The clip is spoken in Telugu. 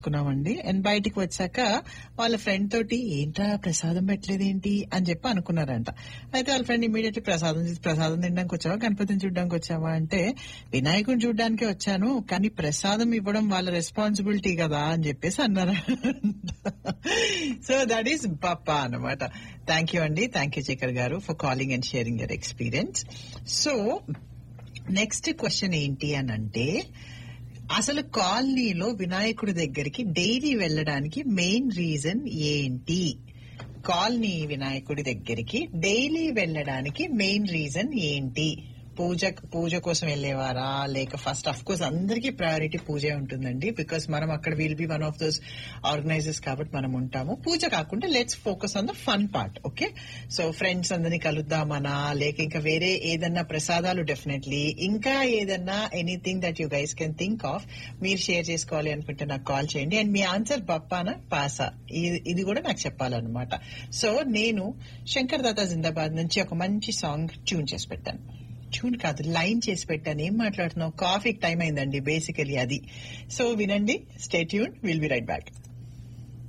అనుకున్నామండి అండ్ బయటికి వచ్చాక వాళ్ళ ఫ్రెండ్ తోటి ఏంట్రా ప్రసాదం పెట్టలేదేంటి అని చెప్పి అనుకున్నారంట అయితే వాళ్ళ ఫ్రెండ్ ఇమీడియట్లీ ప్రసాదం చేసి ప్రసాదం తినడానికి వచ్చావా గణపతిని చూడడానికి వచ్చావా అంటే వినాయకుడిని చూడడానికి వచ్చాను కానీ ప్రసాదం ఇవ్వడం వాళ్ళ రెస్పాన్సిబిలిటీ కదా అని చెప్పేసి అన్నారు సో దట్ ఈస్ పప్పా అనమాట థ్యాంక్ యూ అండి థ్యాంక్ యూ శేఖర్ గారు for calling and sharing your experience so next question ఏంటి అని అంటే అసలు కాలనీలో వినాయకుడి దగ్గరికి డైలీ వెళ్ళడానికి మెయిన్ రీజన్ ఏంటి కాలనీ వినాయకుడి దగ్గరికి డైలీ వెళ్ళడానికి మెయిన్ రీజన్ ఏంటి పూజ పూజ కోసం వెళ్ళేవారా లేక ఫస్ట్ అఫ్ కోర్స్ అందరికీ ప్రయారిటీ పూజే ఉంటుందండి బికాస్ మనం అక్కడ will be one of those organisers కాబట్టి మనం ఉంటాము పూజ కాకుండా let's focus on the fun part okay so friends అందరినీ కలుద్దామనా లేక ఇంకా వేరే ఏదన్నా ప్రసాదాలు డెఫినెట్లీ ఇంకా ఏదన్నా anything that you guys can think of మీరు షేర్ చేసుకోవాలి అనుకుంటే నాకు కాల్ చేయండి అండ్ మీ ఆన్సర్ బప్పానా పాసా ఇది- ఇది కూడా నాకు చెప్పాలన్నమాట సో నేను శంకర్ దాదా జిందాబాద్ నుంచి ఒక మంచి సాంగ్ ట్యూన్ చేసి పెట్టాను ట్యూన్ కాదు లైన్ చేసి పెట్టాను ఏం మాట్లాడుతున్నావు కాఫీకి టైం అయిందండి బేసికలీ అది సో వినండి stay tune will be right back